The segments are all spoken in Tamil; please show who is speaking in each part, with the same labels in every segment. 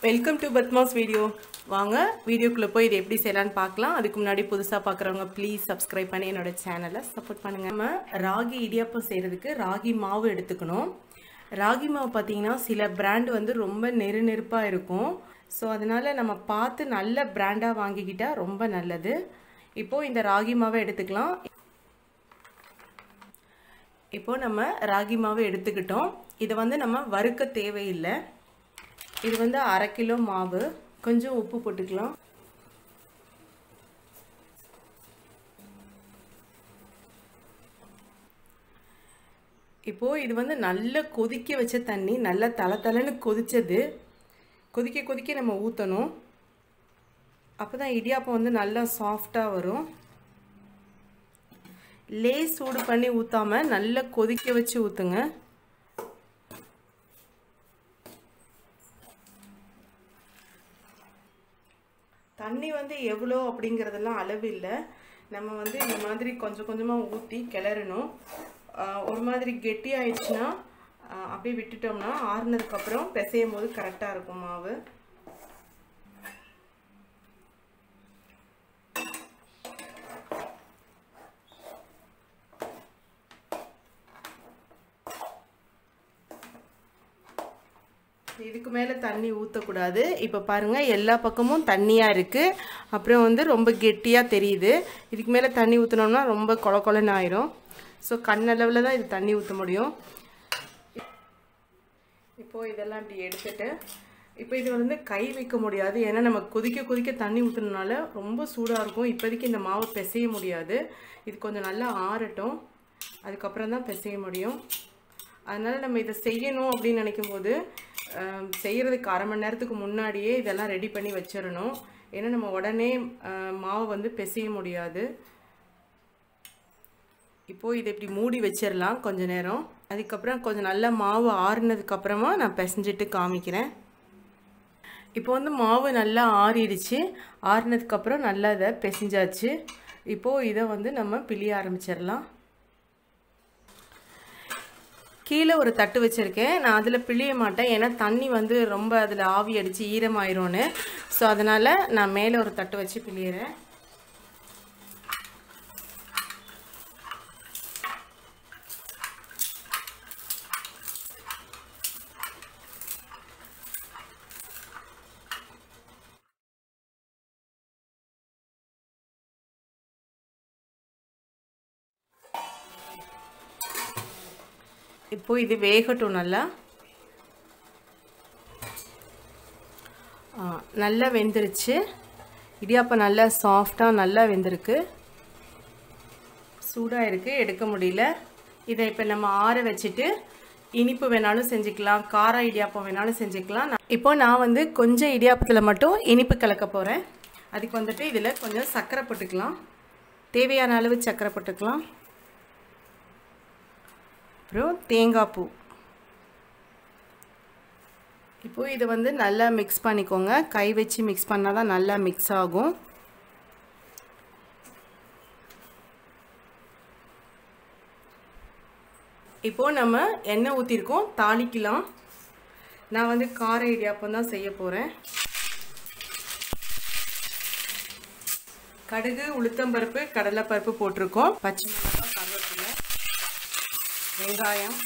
Speaker 1: வெல்கம் டு பத்மாஸ் வீடியோ வாங்க வீடியோக்குள்ளே போய் இது எப்படி செய்யலான்னு பார்க்கலாம் அதுக்கு முன்னாடி புதுசாக பார்க்குறவங்க ப்ளீஸ் சப்ஸ்கிரைப் பண்ணி என்னோட சேனலை சப்போர்ட் பண்ணுங்க நம்ம ராகி இடியாப்பம் செய்கிறதுக்கு ராகி மாவு எடுத்துக்கணும் ராகி மாவு பார்த்தீங்கன்னா சில பிராண்ட் வந்து ரொம்ப நெரு நெருப்பாக இருக்கும் ஸோ அதனால் நம்ம பார்த்து நல்ல பிராண்டாக வாங்கிக்கிட்டால் ரொம்ப நல்லது இப்போது இந்த ராகி மாவை எடுத்துக்கலாம் இப்போ நம்ம ராகி மாவு எடுத்துக்கிட்டோம் இதை வந்து நம்ம வறுக்க தேவையில்லை இது வந்து அரை கிலோ மாவு கொஞ்சம் உப்பு போட்டுக்கலாம் இப்போது இது வந்து நல்ல கொதிக்க வச்ச தண்ணி நல்லா தலை தலைன்னு கொதிச்சது கொதிக்க கொதிக்க நம்ம ஊற்றணும் அப்போ தான் இடியாப்பம் வந்து நல்லா சாஃப்டாக வரும் லே சூடு பண்ணி ஊற்றாம நல்லா கொதிக்க வச்சு ஊற்றுங்க தண்ணி வந்து எவ்வளோ அப்படிங்கிறதெல்லாம் அளவு இல்லை நம்ம வந்து இந்த மாதிரி கொஞ்சம் கொஞ்சமாக ஊற்றி கிளறணும் ஒரு மாதிரி கெட்டி ஆயிடுச்சுன்னா அப்படியே விட்டுட்டோம்னா ஆறுனதுக்கப்புறம் பிசையும் போது கரெக்டாக இருக்கும் மாவு இதுக்கு மேலே தண்ணி ஊற்றக்கூடாது இப்போ பாருங்கள் எல்லா பக்கமும் தண்ணியாக இருக்குது அப்புறம் வந்து ரொம்ப கெட்டியாக தெரியுது இதுக்கு மேலே தண்ணி ஊற்றினோம்னா ரொம்ப கொல கொலன்னு ஆயிரும் ஸோ கண்ணளவில் தான் இது தண்ணி ஊற்ற முடியும் இப்போது இதெல்லாம் இப்படி எடுத்துட்டு இப்போ இது வந்து கை வைக்க முடியாது ஏன்னா நம்ம கொதிக்க கொதிக்க தண்ணி ஊற்றுனதுனால ரொம்ப சூடாக இருக்கும் இப்போதைக்கு இந்த மாவை பிசைய முடியாது இது கொஞ்சம் நல்லா ஆறட்டும் அதுக்கப்புறம் தான் பிசைய முடியும் அதனால் நம்ம இதை செய்யணும் அப்படின்னு நினைக்கும் போது செய்கிறதுக்கு அரை மணி நேரத்துக்கு முன்னாடியே இதெல்லாம் ரெடி பண்ணி வச்சிடணும் ஏன்னா நம்ம உடனே மாவு வந்து பிசைய முடியாது இப்போது இதை இப்படி மூடி வச்சிடலாம் கொஞ்ச நேரம் அதுக்கப்புறம் கொஞ்சம் நல்லா மாவு ஆறுனதுக்கப்புறமா நான் பிசைஞ்சிட்டு காமிக்கிறேன் இப்போ வந்து மாவு நல்லா ஆறிடுச்சு ஆறுனதுக்கப்புறம் நல்லா இதை பிசைஞ்சாச்சு இப்போது இதை வந்து நம்ம பிழிய ஆரம்பிச்சிடலாம் கீழே ஒரு தட்டு வச்சுருக்கேன் நான் அதில் பிழிய மாட்டேன் ஏன்னா தண்ணி வந்து ரொம்ப அதில் ஆவி அடித்து ஈரமாயிரும்னு ஸோ அதனால் நான் மேலே ஒரு தட்டு வச்சு பிழியிறேன் இப்போ இது வேகட்டும் நல்லா நல்லா வெந்துருச்சு இடியாப்பம் நல்லா சாஃப்டாக நல்லா வெந்திருக்கு சூடாக இருக்குது எடுக்க முடியல இதை இப்போ நம்ம ஆற வச்சுட்டு இனிப்பு வேணாலும் செஞ்சுக்கலாம் கார இடியாப்பம் வேணாலும் செஞ்சுக்கலாம் இப்போ நான் வந்து கொஞ்சம் இடியாப்பத்தில் மட்டும் இனிப்பு கலக்க போகிறேன் அதுக்கு வந்துட்டு இதில் கொஞ்சம் சர்க்கரை போட்டுக்கலாம் தேவையான அளவு சர்க்கரை போட்டுக்கலாம் அப்புறம் தேங்காய் பூ இப்போது இதை வந்து நல்லா மிக்ஸ் பண்ணிக்கோங்க கை வச்சு மிக்ஸ் பண்ணால் தான் நல்லா மிக்ஸ் ஆகும் இப்போது நம்ம எண்ணெய் ஊற்றிருக்கோம் தாளிக்கலாம் நான் வந்து கார இடியாப்பம் தான் செய்ய போகிறேன் கடுகு உளுத்தம்பருப்பு கடலைப்பருப்பு போட்டிருக்கோம் பச்சை மிளகாய் கருவேப்பிலை வெங்காயம்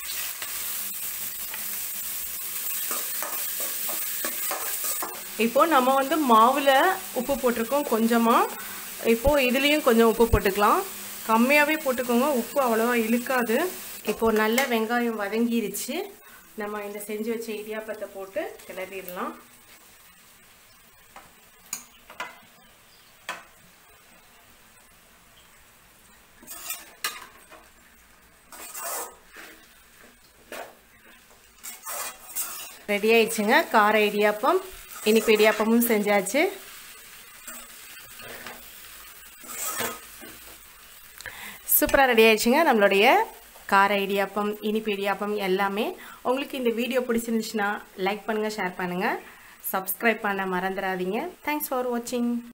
Speaker 1: இப்போது நம்ம வந்து மாவில் உப்பு போட்டிருக்கோம் கொஞ்சமாக இப்போது இதுலேயும் கொஞ்சம் உப்பு போட்டுக்கலாம் கம்மியாகவே போட்டுக்கோங்க உப்பு அவ்வளோவா இழுக்காது இப்போது நல்ல வெங்காயம் வதங்கிருச்சு நம்ம இந்த செஞ்சு வச்ச இடியாப்பத்தை போட்டு கிளறிடலாம் ரெடி ஆயிடுச்சுங்க கார இடியாப்பம் இனிப்பு இடியாப்பமும் செஞ்சாச்சு சூப்பராக ரெடி ஆயிடுச்சுங்க நம்மளுடைய கார இடியாப்பம் இனிப்பு இடியாப்பம் எல்லாமே உங்களுக்கு இந்த வீடியோ பிடிச்சிருந்துச்சுன்னா லைக் பண்ணுங்கள் ஷேர் பண்ணுங்கள் சப்ஸ்கிரைப் பண்ண மறந்துடாதீங்க தேங்க்ஸ் ஃபார் வாட்சிங்